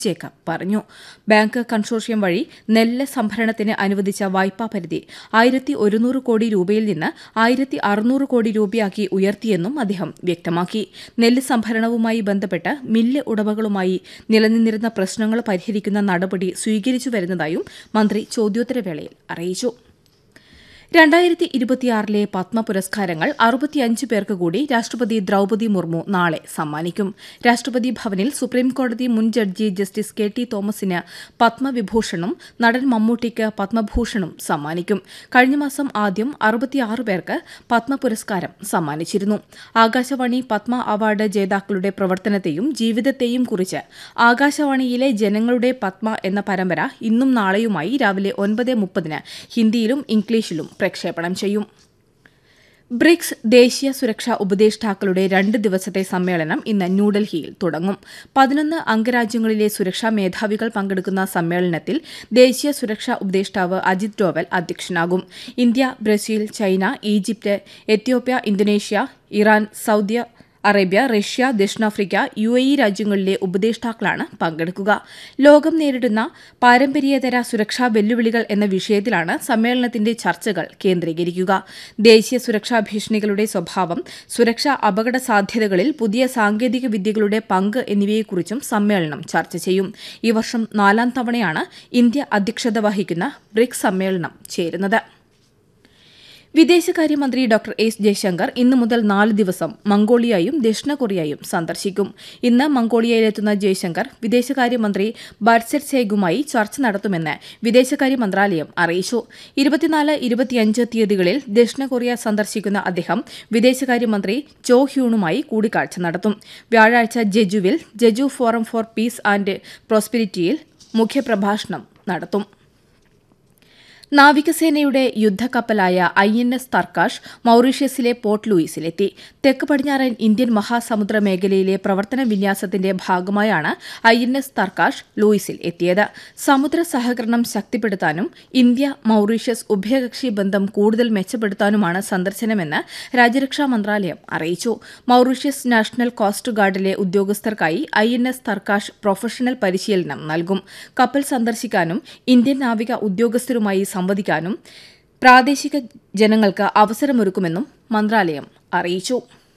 Jacob പറഞ്ഞു bank consortium വഴി നെല്ല് സംഭരണത്തിന് അനുവദിച്ച വായ്പാ പരിധി ആയിരത്തി ഒരുന്നൂറ് കോടി രൂപയിൽ നിന്ന് ആയിരത്തി അറുന്നൂറ് കോടി രൂപയാക്കി ഉയർത്തിയെന്നും അദ്ദേഹം വ്യക്തമാക്കി നെല്ല് സംഭരണവുമായി ബന്ധപ്പെട്ട് മില്ല് ഉടമകളുമായി നിലനിന്നിരുന്ന പ്രശ്നങ്ങൾ പരിഹരിക്കുന്ന നടപടി സ്വീകരിച്ചു വരുന്നതായും മന്ത്രി ചോദ്യോത്തരവേളയിൽ അറിയിച്ചു രണ്ടായിരത്തി ഇരുപത്തിയാറിലെ പത്മ പുരസ്കാരങ്ങൾ അറുപത്തിയഞ്ച് പേർക്ക് കൂടി രാഷ്ട്രപതി ദ്രൌപതി മുർമു നാളെ സമ്മാനിക്കും രാഷ്ട്രപതി ഭവനിൽ സുപ്രീംകോടതി മുൻ ജഡ്ജി ജസ്റ്റിസ് കെ ടി തോമസിന് പത്മവിഭൂഷണും നടൻ മമ്മൂട്ടിക്ക് പത്മഭൂഷണും സമ്മാനിക്കും കഴിഞ്ഞ മാസം ആദ്യം അറുപത്തിയാറ് പേർക്ക് പത്മ പുരസ്കാരം സമ്മാനിച്ചിരുന്നു ആകാശവാണി പത്മ അവാർഡ് ജേതാക്കളുടെ പ്രവർത്തനത്തെയും ജീവിതത്തെയും കുറിച്ച് ആകാശവാണിയിലെ ജനങ്ങളുടെ പത്മ എന്ന പരമ്പര ഇന്നും നാളെയുമായി രാവിലെ ഒൻപത് മുപ്പതിന് ഹിന്ദിയിലും ഇംഗ്ലീഷിലും പ്രക്ഷേപണം ചെയ്യും ബ്രിക്സ് ദേശീയ സുരക്ഷാ ഉപദേഷ്ടാക്കളുടെ രണ്ട് ദിവസത്തെ സമ്മേളനം ഇന്ന് ന്യൂഡൽഹിയിൽ തുടങ്ങും പതിനൊന്ന് അംഗരാജ്യങ്ങളിലെ സുരക്ഷാ മേധാവികൾ പങ്കെടുക്കുന്ന സമ്മേളനത്തിൽ ദേശീയ സുരക്ഷാ ഉപദേഷ്ടാവ് അജിത് ഡോവൽ അധ്യക്ഷനാകും India Brazil China Egypt Ethiopia Indonesia Iran Saudi Arabia Russia ദക്ഷിണാഫ്രിക്ക യു എ ഇ രാജ്യങ്ങളിലെ ഉപദേഷ്ടാക്കളാണ് പങ്കെടുക്കുക ലോകം നേരിടുന്ന പാരമ്പര്യേതര സുരക്ഷാ വെല്ലുവിളികൾ എന്ന വിഷയത്തിലാണ് സമ്മേളനത്തിന്റെ ചർച്ചകൾ കേന്ദ്രീകരിക്കുക ദേശീയ സുരക്ഷാ ഭീഷണികളുടെ സ്വഭാവം സുരക്ഷാ അപകട സാധ്യതകളിൽ പുതിയ സാങ്കേതിക വിദ്യകളുടെ പങ്ക് എന്നിവയെക്കുറിച്ചും സമ്മേളനം ചർച്ച ചെയ്യും ഈ വർഷം നാലാം തവണയാണ് ഇന്ത്യ അധ്യക്ഷത വഹിക്കുന്ന ബ്രിക്സ് സമ്മേളനം ചേരുന്നത് വിദേശകാര്യമന്ത്രി ഡോക്ടർ എസ് ജയശങ്കർ ഇന്നു മുതൽ നാല് ദിവസം മംഗോളിയയും ദക്ഷിണ കൊറിയയും സന്ദർശിക്കും ഇന്ന് മംഗോളിയയിലെത്തുന്ന ജയശങ്കർ വിദേശകാര്യമന്ത്രി ബർസെറ്റ് സേഗുമായി ചർച്ച നടത്തുമെന്ന് വിദേശകാര്യ മന്ത്രാലയം അറിയിച്ചു ഇരുപത്തിനാല് ഇരുപത്തിയഞ്ച് തീയതികളിൽ ദക്ഷിണ കൊറിയ സന്ദർശിക്കുന്ന അദ്ദേഹം വിദേശകാര്യമന്ത്രി ചോ ഹ്യൂണുമായി കൂടിക്കാഴ്ച നടത്തും വ്യാഴാഴ്ച ജെജുവിൽ Jeju forum for peace and പ്രോസ്പെരിറ്റിയിൽ മുഖ്യപ്രഭാഷണം നടത്തും നാവികസേനയുടെ യുദ്ധക്കപ്പലായ ഐ എൻ എസ് തർക്കാഷ് മൌറീഷ്യസിലെ പോർട്ട് ലൂയിസിലെത്തി തെക്ക് പടിഞ്ഞാറൻ ഇന്ത്യൻ മഹാസമുദ്ര മേഖലയിലെ പ്രവർത്തന വിന്യാസത്തിന്റെ ഭാഗമായാണ് ഐ എൻ എസ് തർക്കാഷ് ലൂയിസിൽ എത്തിയത് സമുദ്ര സഹകരണം ശക്തിപ്പെടുത്താനും ഇന്ത്യ മൌറീഷ്യസ് ഉഭയകക്ഷി ബന്ധം കൂടുതൽ മെച്ചപ്പെടുത്താനുമാണ് സന്ദർശനമെന്ന് രാജ്യരക്ഷാ മന്ത്രാലയം അറിയിച്ചു മൌറീഷ്യസ് നാഷണൽ കോസ്റ്റ് ഗാർഡിലെ ഉദ്യോഗസ്ഥർക്കായി I N S Tarkash professional പരിശീലനം നൽകും കപ്പൽ സന്ദർശിക്കാനും ഇന്ത്യൻ നാവിക ഉദ്യോഗസ്ഥരുമായി സംവദിക്കാനും പ്രാദേശിക ജനങ്ങൾക്ക് അവസരമൊരുക്കുമെന്നും മന്ത്രാലയം അറിയിച്ചു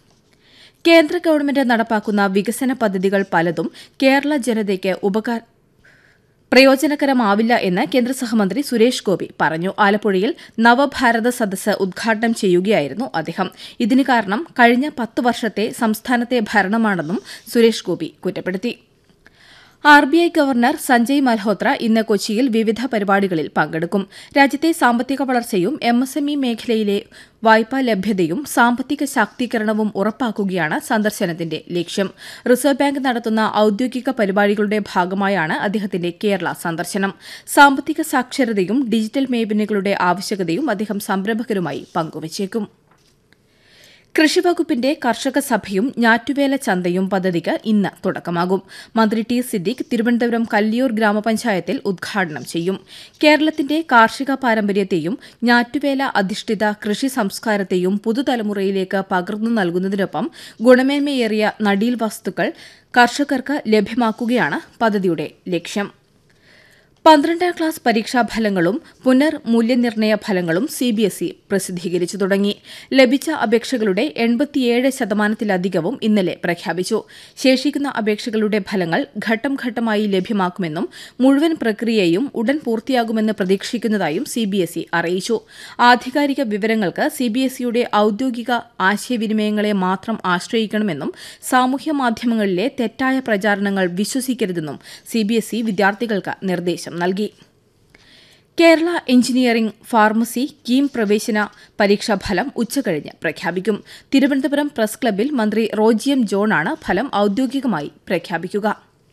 കേന്ദ്ര ഗവൺമെന്റ് നടപ്പാക്കുന്ന വികസന പദ്ധതികൾ പലതും കേരള ജനതയ്ക്ക് ഉപകാര പ്രയോജനകരമാവില്ല എന്ന് കേന്ദ്ര സഹമന്ത്രി സുരേഷ് ഗോപി പറഞ്ഞു ആലപ്പുഴയിൽ നവഭാരത സദസ്സ് ഉദ്ഘാടനം ചെയ്യുകയായിരുന്നു അദ്ദേഹം ഇതിന് കാരണം കഴിഞ്ഞ പത്ത് വർഷത്തെ സംസ്ഥാനത്തെ ഭരണമാണെന്നും സുരേഷ് ഗോപി കുറ്റപ്പെടുത്തി R B I governor Sanjay Malhotra ഇന്ന് കൊച്ചിയിൽ വിവിധ പരിപാടികളിൽ പങ്കെടുക്കും രാജ്യത്തെ സാമ്പത്തിക വളർച്ചയും എം എസ് എം ഇ മേഖലയിലെ വായ്പാ ലഭ്യതയും സാമ്പത്തിക ശാക്തീകരണവും ഉറപ്പാക്കുകയാണ് സന്ദർശനത്തിന്റെ ലക്ഷ്യം റിസർവ് ബാങ്ക് നടത്തുന്ന ഔദ്യോഗിക പരിപാടികളുടെ ഭാഗമായാണ് അദ്ദേഹത്തിന്റെ കേരള സന്ദർശനം സാമ്പത്തിക സാക്ഷരതയും ഡിജിറ്റൽ മേഖലകളുടെ ആവശ്യകതയും അദ്ദേഹം സംരംഭകരുമായി പങ്കുവച്ചേക്കും കൃഷിവകുപ്പിന്റെ കർഷക സഭയും ഞാറ്റുവേല ചന്തയും പദ്ധതിക്ക് ഇന്ന് തുടക്കമാകും മന്ത്രി ടി സിദ്ദിഖ് തിരുവനന്തപുരം കല്ലിയൂർ ഗ്രാമപഞ്ചായത്തിൽ ഉദ്ഘാടനം ചെയ്യും കേരളത്തിന്റെ കാർഷിക പാരമ്പര്യത്തെയും ഞാറ്റുവേല അധിഷ്ഠിത കൃഷി സംസ്കാരത്തെയും പുതുതലമുറയിലേക്ക് പകർന്നു നൽകുന്നതിനൊപ്പം ഗുണമേന്മയേറിയ നടീൽ വസ്തുക്കൾ കർഷകർക്ക് ലഭ്യമാക്കുകയാണ് പദ്ധതിയുടെ ലക്ഷ്യം പന്ത്രണ്ടാം ക്ലാസ് പരീക്ഷാഫലങ്ങളും പുനർ മൂല്യനിർണ്ണയ ഫലങ്ങളും സിബിഎസ്ഇ പ്രസിദ്ധീകരിച്ചു തുടങ്ങി ലഭിച്ച അപേക്ഷകളുടെ എൺപത്തിയേഴ് ശതമാനത്തിലധികവും ഇന്നലെ പ്രഖ്യാപിച്ചു ശേഷിക്കുന്ന അപേക്ഷകളുടെ ഫലങ്ങൾ ഘട്ടം ഘട്ടമായി ലഭ്യമാക്കുമെന്നും മുഴുവൻ പ്രക്രിയയും ഉടൻ പൂർത്തിയാകുമെന്ന് പ്രതീക്ഷിക്കുന്നതായും സിബിഎസ്ഇ അറിയിച്ചു ആധികാരിക വിവരങ്ങൾക്ക് സിബിഎസ്ഇയുടെ ഔദ്യോഗിക ആശയവിനിമയങ്ങളെ മാത്രം ആശ്രയിക്കണമെന്നും സാമൂഹ്യ മാധ്യമങ്ങളിലെ തെറ്റായ പ്രചാരണങ്ങൾ വിശ്വസിക്കരുതെന്നും സിബിഎസ്ഇ വിദ്യാർത്ഥികൾക്ക് നിർദ്ദേശം നൽകി കേരള എഞ്ചിനീയറിംഗ് ഫാർമസി കീം പ്രവേശന പരീക്ഷാഫലം ഉച്ചകഴിഞ്ഞ് പ്രഖ്യാപിക്കും തിരുവനന്തപുരം പ്രസ് ക്ലബ്ബിൽ മന്ത്രി റോജിയം ജോണാണ് ഫലം ഔദ്യോഗികമായി പ്രഖ്യാപിക്കുക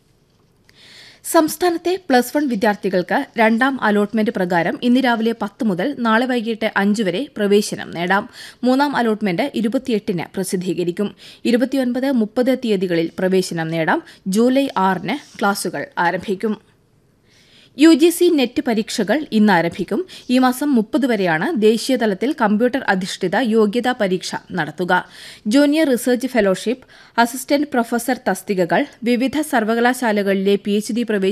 സംസ്ഥാനത്തെ പ്ലസ് വൺ വിദ്യാർത്ഥികൾക്ക് രണ്ടാം അലോട്ട്മെന്റ് പ്രകാരം ഇന്ന് രാവിലെ പത്ത് മുതൽ നാളെ വൈകിട്ട് അഞ്ച് വരെ പ്രവേശനം നേടാം മൂന്നാം അലോട്ട്മെന്റ് ഇരുപത്തിയെട്ടിന് പ്രസിദ്ധീകരിക്കും ഇരുപത്തിയൊൻപത് മുപ്പത് തീയതികളിൽ പ്രവേശനം നേടാം ജൂലൈ ആറിന് ക്ലാസുകൾ ആരംഭിക്കും യു ജി സി നെറ്റ് പരീക്ഷകൾ ഇന്ന് ആരംഭിക്കും ഈ മാസം മുപ്പത് വരെയാണ് ദേശീയതലത്തിൽ കമ്പ്യൂട്ടർ അധിഷ്ഠിത യോഗ്യതാ പരീക്ഷ നടത്തുക junior research fellowship assistant professor തസ്തികകൾ വിവിധ സർവകലാശാലകളിലെ പി എച്ച് ഡി